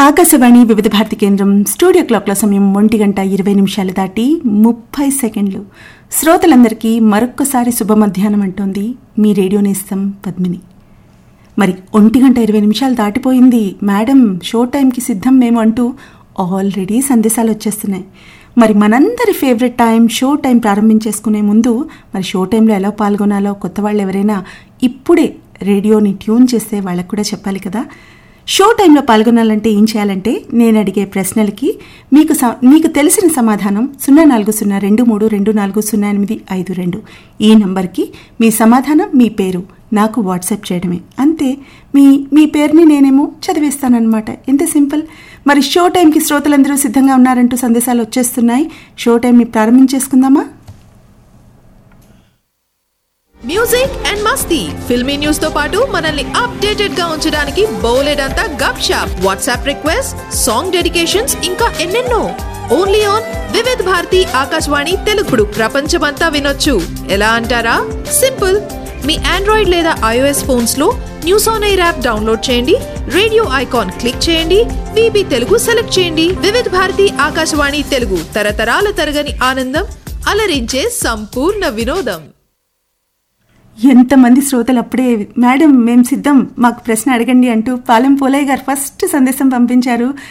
ఆకాశవాణి వివిధ భారతి కేంద్రం స్టూడియో క్లాక్ల సమయం ఒంటి గంట ఇరవై నిమిషాలు దాటి ముప్పై సెకండ్లు శ్రోతలందరికీ మరొక్కసారి శుభ మధ్యాహ్నం అంటోంది మీ రేడియో నేస్తం పద్మిని మరి ఒంటి గంట ఇరవై నిమిషాలు దాటిపోయింది మేడం షో టైంకి సిద్ధం మేము అంటూ ఆల్రెడీ సందేశాలు వచ్చేస్తున్నాయి మరి మనందరి ఫేవరెట్ టైం షో టైం ప్రారంభించేసుకునే ముందు మరి షో టైంలో ఎలా పాల్గొనాలో కొత్త వాళ్ళు ఎవరైనా ఇప్పుడే రేడియోని ట్యూన్ చేస్తే వాళ్ళకు కూడా చెప్పాలి కదా షో టైంలో పాల్గొనాలంటే ఏం చేయాలంటే నేను అడిగే ప్రశ్నలకి మీకు స- మీకు తెలిసిన సమాధానం సున్నా నాలుగు సున్నా రెండు మూడు రెండు నాలుగు సున్నా ఎనిమిది ఐదు రెండు ఈ నంబర్కి మీ సమాధానం మీ పేరు నాకు వాట్సాప్ చేయడమే అంతే మీ మీ పేరుని నేనేమో చదివేస్తానన్నమాట ఎంత సింపుల్ మరి షో టైంకి శ్రోతలందరూ సిద్ధంగా ఉన్నారంటూ సందేశాలు వచ్చేస్తున్నాయి షో టైంని ప్రారంభించేసుకుందామా మ్యూజిక్ అండ్ మస్తీ ఫిల్మీ న్యూస్ తో పాటు మనల్ని అప్డేటెడ్ గా ఉంచడానికి బోలెడంతా గప్ షాప్ వాట్సాప్ రిక్వెస్ట్ సాంగ్ డెడికేషన్స్ ఇంకా ఎన్నెన్నో ఓన్లీ ఆన్ వివిధ్ భారతి ఆకాశవాణి తెలుగుడు ప్రపంచమంతా వినొచ్చు ఎలా అంటారా సింపుల్ మీ ఆండ్రాయిడ్ లేదా ఐఓఎస్ ఫోన్స్ లో news on air app download చేయండి రేడియో ఐకాన్ క్లిక్ చేయండి విబి తెలుగు సెలెక్ట్ చేయండి వివిధ్ భారతి ఆకాశవాణి తెలుగు తరతరాల తరగని ఆనందం అలరించే సంపూర్ణ వినోదం ఎంతమంది శ్రోతలు అప్పుడే మేడం మేము సిద్ధం మాకు ప్రశ్న అడగండి అంటూ పాలెం పోలయ్య గారు ఫస్ట్ సందేశం పంపించారు